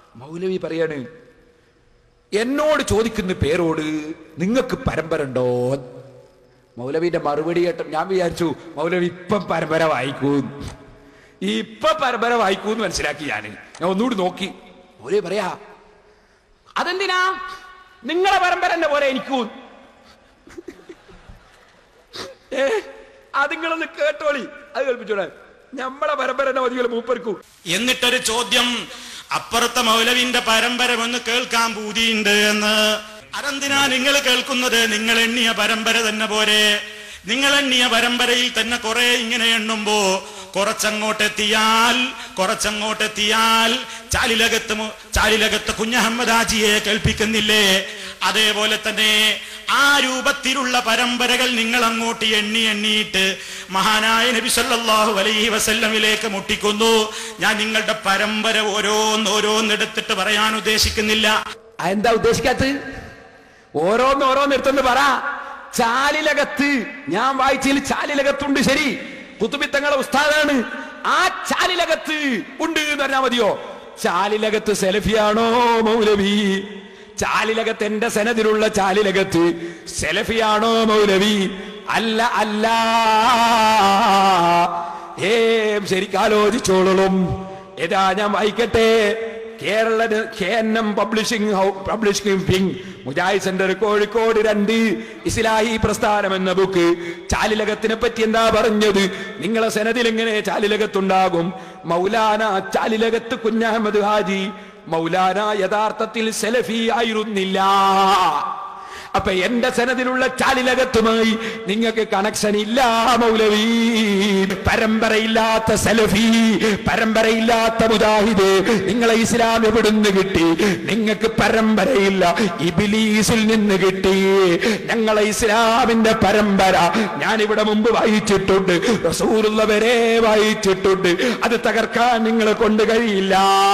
മൗലവി പറയാണ് എന്നോട് ചോദിക്കുന്ന പേരോട് നിങ്ങൾക്ക് പരമ്പര ഉണ്ടോ മൗലവിന്റെ മറുപടി കേട്ട ഞാൻ വിചാരിച്ചു മൗലവി ഇപ്പം പരമ്പര വായിക്കൂ ഇപ്പൊ പരമ്പര വായിക്കൂന്ന് മനസ്സിലാക്കി ഞാൻ ഞാൻ ഒന്നുകൂടി നോക്കി മൗലവി പറയാ അതെന്തിനാ നിങ്ങളെ പരമ്പര എന്നെ പോലെ എനിക്കൂ ഏ അത് നിങ്ങളൊന്ന് കേട്ടോളി അത് കേൾപ്പിച്ചോളെ നമ്മളെ പരമ്പര എന്നെ മതികൾ മൂപ്പർക്കൂ എന്നിട്ടൊരു ചോദ്യം അപ്പുറത്തെ മൗലവിന്റെ പരമ്പര ഒന്ന് കേൾക്കാൻ പൂതിയുണ്ട് എന്ന് അതെന്തിനാ നിങ്ങൾ കേൾക്കുന്നത് നിങ്ങൾ എണ്ണിയ പരമ്പര തന്നെ പോരെ നിങ്ങൾ എണ്ണിയ പരമ്പരയിൽ തന്നെ കുറെ ഇങ്ങനെ എണ്ണുമ്പോ കുറച്ചങ്ങോട്ടെത്തിയാൽ കുറച്ചങ്ങോട്ടെത്തിയാൽ ചാലിലകത്ത് മു- ചാലിലകത്ത് കുഞ്ഞഹമ്മദ് ആജിയെ കേൾപ്പിക്കുന്നില്ലേ അതേപോലെ തന്നെ ആ രൂപത്തിലുള്ള പരമ്പരകൾ നിങ്ങൾ അങ്ങോട്ട് എണ്ണി എണ്ണിയിട്ട് മഹാനായ നബി സല്ലല്ലാഹു അലൈഹി വസല്ലമിലേക്ക് മുട്ടിക്കുന്നു ഞാൻ നിങ്ങളുടെ പരമ്പര ഓരോന്ന് ഓരോന്നെടുത്തിട്ട് പറയാൻ ഉദ്ദേശിക്കുന്നില്ല എന്താ ഉദ്ദേശിക്കാത്തത് ഓരോന്ന് ഓരോന്ന് എടുത്തെന്ന് പറ ചാലിലകത്ത് ഞാൻ വായിച്ചതിൽ ചാലിലകത്തുണ്ട് ശരി കുത്തുബിത്തങ്ങളെ ഉസ്താദാണ് ആ ചാലിലകത്ത് ഉണ്ട് എന്ന് പറഞ്ഞാൽ മതിയോ ചാലിലകത്ത് സെലഫിയാണോ മൗലവി ചാലിലകത്ത് എന്റെ സനദിലുള്ള ചാലിലകത്ത് സെലഫിയാണോ മൗലവി അല്ല അല്ല ഏം ശരിക്കാലോചിച്ചോളും ഏതാ ഞാൻ വായിക്കട്ടെ Kerala K N M publishing publishing wing Mujahid centre Kozhikode രണ്ട് ഇസ്ലാഹി പ്രസ്ഥാനം എന്ന ബുക്ക് ചാലിലകത്തിനെ പറ്റി എന്താ പറഞ്ഞത് നിങ്ങളെ സെനതിൽ എങ്ങനെ ചാലിലകത്തുണ്ടാകും മൗലാന ചാലിലകത്ത് കുഞ്ഞഹമ്മദ് ഹാജി മൗലാന യഥാർത്ഥത്തിൽ സെലഫി ആയിരുന്നില്ല അപ്പൊ എന്റെ സനദിലുള്ള ചാലിലകത്തുമായി നിങ്ങൾക്ക് കണക്ഷൻ ഇല്ല മൗലവി പരമ്പരയില്ലാത്ത സലഫി പരമ്പരയില്ലാത്ത മുജാഹിദ് നിങ്ങളെ ഇസ്ലാം എവിടുന്ന് കിട്ടി നിങ്ങൾക്ക് പരമ്പരയില്ല ഇബിലീസിൽ നിന്ന് കിട്ടി ഞങ്ങളെ ഇസ്ലാമിന്റെ പരമ്പര ഞാൻ ഇവിടെ മുമ്പ് വായിച്ചിട്ടുണ്ട് റസൂലുള്ളവരെ വായിച്ചിട്ടുണ്ട് അത് തകർക്കാൻ നിങ്ങളെ കൊണ്ട് കഴിയില്ല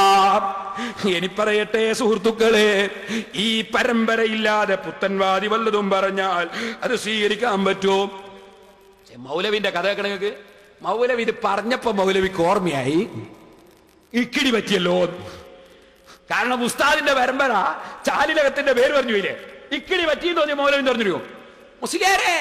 ഇനി പറയട്ടെ സുഹൃത്തുക്കളെ ഈ പരമ്പരയില്ലാതെ പുത്തൻവാദി വല്ലതും പറഞ്ഞാൽ അത് സ്വീകരിക്കാൻ പറ്റുമോ പക്ഷേ മൗലവിന്റെ കഥ കേൾക്കണങ്ങൾക്ക് മൗലവി ഇത് പറഞ്ഞപ്പോ മൗലവിക്ക് ഓർമ്മയായി ഇക്കിടി പറ്റിയല്ലോ കാരണം ഉസ്താദിന്റെ പരമ്പര ചാലിലകത്തിന്റെ പേര് പറഞ്ഞു ഇല്ലേ ഇക്കിടി പറ്റിയെന്ന് തോന്നിയ മൗലവി പറഞ്ഞിരുമോ മുസ്ലിയാരെ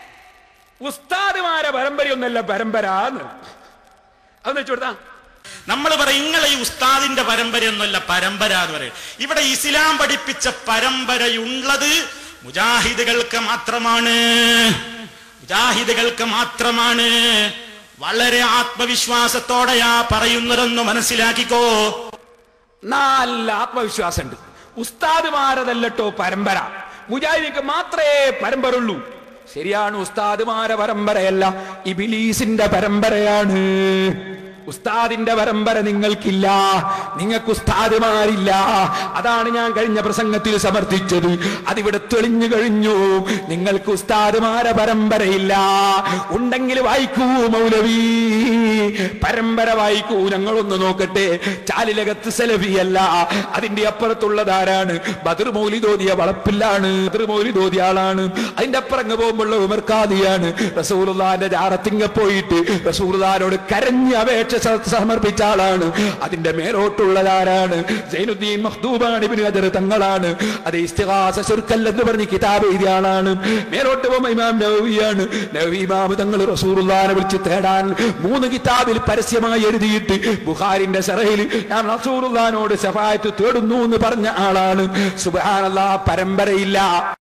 ഉസ്താദുമാരെ പരമ്പരയൊന്നല്ല പരമ്പര എന്ന് അതെന്ന് വെച്ചു കൊടുത്താ നമ്മൾ പറയും നിങ്ങളെ ഈ ഉസ്താദിന്റെ പരമ്പരയൊന്നുമല്ല പരമ്പര എന്ന് പറയും ഇവിടെ ഇസ്ലാം പഠിപ്പിച്ച പരമ്പരയുള്ളത് മുജാഹിദുകൾക്ക് മാത്രമാണ് മുജാഹിദുകൾക്ക് മാത്രമാണ് വളരെ ആത്മവിശ്വാസത്തോടെയാ പറയുന്നതെന്ന് മനസ്സിലാക്കിക്കോ നല്ല ആത്മവിശ്വാസമുണ്ട് ഉസ്താദുമാരതല്ലട്ടോ പരമ്പര മുജാഹിദിക്ക് മാത്രമേ പരമ്പര ഉള്ളൂ ശരിയാണ് ഉസ്താദുമാരെ പരമ്പരയല്ല ഇബിലീസിന്റെ പരമ്പരയാണ് ഉസ്താദിന്റെ പരമ്പര നിങ്ങൾക്കില്ല നിങ്ങൾക്ക് ഉസ്താദുമാരില്ല അതാണ് ഞാൻ കഴിഞ്ഞ പ്രസംഗത്തിൽ സമർത്ഥിച്ചത് അതിവിടെ തെളിഞ്ഞു കഴിഞ്ഞു നിങ്ങൾക്ക് ഉസ്താദുമാരെ പരമ്പരയില്ല ഉണ്ടെങ്കിൽ വായിക്കൂ മൗലവി പരമ്പര വായിക്കൂ ഞങ്ങളൊന്ന് നോക്കട്ടെ ചാലിലകത്ത് സെലഫിയല്ല അതിന്റെ അപ്പുറത്തുള്ളതാരാണ് ബദർ മൗലി തോതിയ വളപ്പില്ലാണ് ബദർ മൗലി തോതിയ ആളാണ് അതിന്റെ അപ്പുറങ്ങ് പോകുമ്പോൾ ഉമർക്കാദിയാണ് റസൂലുള്ളാന്റെ ജാറത്തിങ്ങ പോയിട്ട് റസൂലുള്ളാനോട് കരഞ്ഞ് അപേക്ഷ സ- സമർപ്പിച്ച ആളാണ് അതിന്റെ മേലോട്ടുള്ളതാരാണ് സൈനുദ്ദീൻ മഖ്ദൂബാണ് ഇബ്നു ഹജർ തങ്ങളാണ് അത് ഇസ്തിഗാസ ശുർക്കൽ എന്ന് പറഞ്ഞ് കിതാബ് എഴുതിയ ആളാണ് മേലോട്ട് പോകുമ്പോൾ ഇമാം നവവിയാണ് നവവി ഇമാം തങ്ങൾ റസൂലുള്ളാനെ വിളിച്ച് തേടാൻ മൂന്ന് കിതാബിൽ പരസ്യമായി എഴുതിയിട്ട് ബുഖാരിന്റെ സറയിൽ ഞാൻ റസൂലുള്ളാനോട് സഫായത്ത് തേടുന്നു എന്ന് പറഞ്ഞ ആളാണ് സുബ്ഹാനല്ലാഹ് പരമ്പരയില്ല